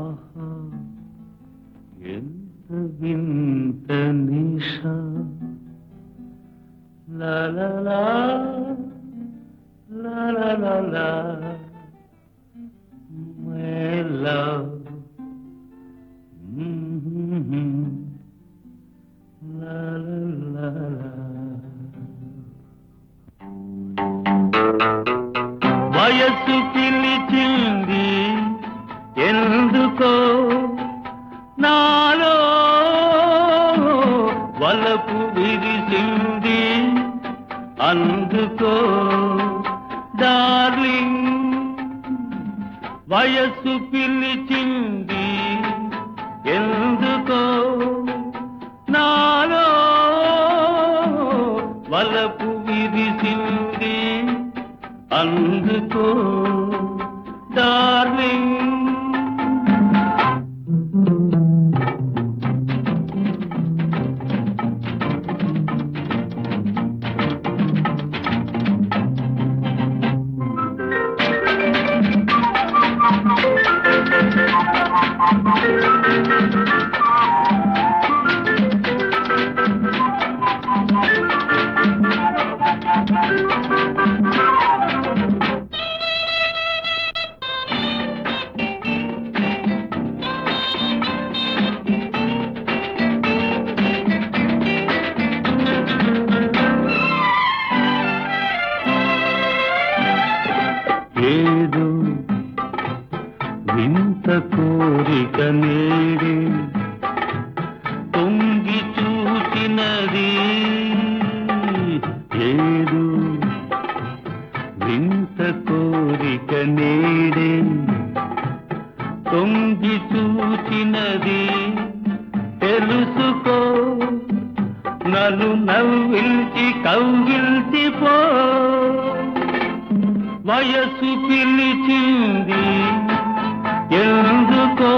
ఆహా ఎంత వింత నిష లా లా లా లా లా లా లా మై లవ్ లా లా లా లా వయస్సు పిలిచింది ఎందుకో నాలో వలపు విరిసింది అందుకో డార్లింగ్ వయస్సు పిలిచింది ఎందుకో నాలో వలపు విరిసింది అందుకో డార్లింగ్ ఏదో వింత కోరిక నేడి తొంగి చూచినది ఏదో వింత కోరిక నేడే తొంగి చూచినది తెలుసుకో నన్ను నవ్వించి కవ్విల్చిపో వయస్సు పిలిచింది ఎందుకో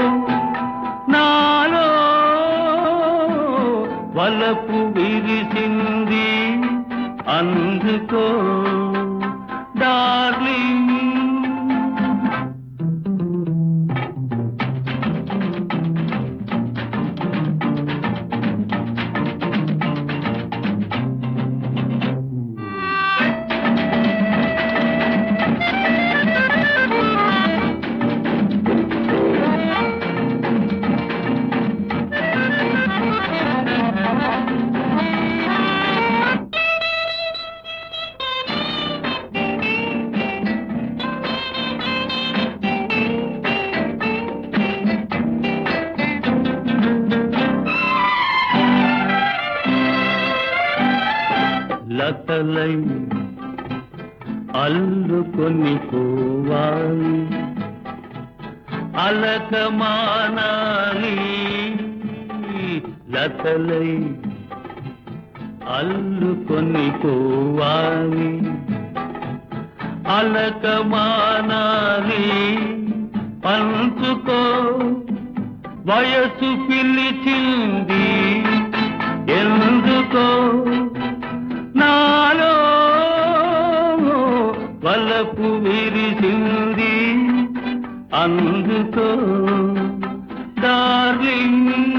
నాలో వలపు విరిసింది అందుకో డార్లింగ్ లతలై అల్లుకొని పోవాలి అలక మానాలి లతలై అల్లుకొని పోవాలి అలక మానాలి పంచుకో వయసు పిలిచింది ఎందుకో నాలో వలపు విరిసింది అందుకో డార్లింగ్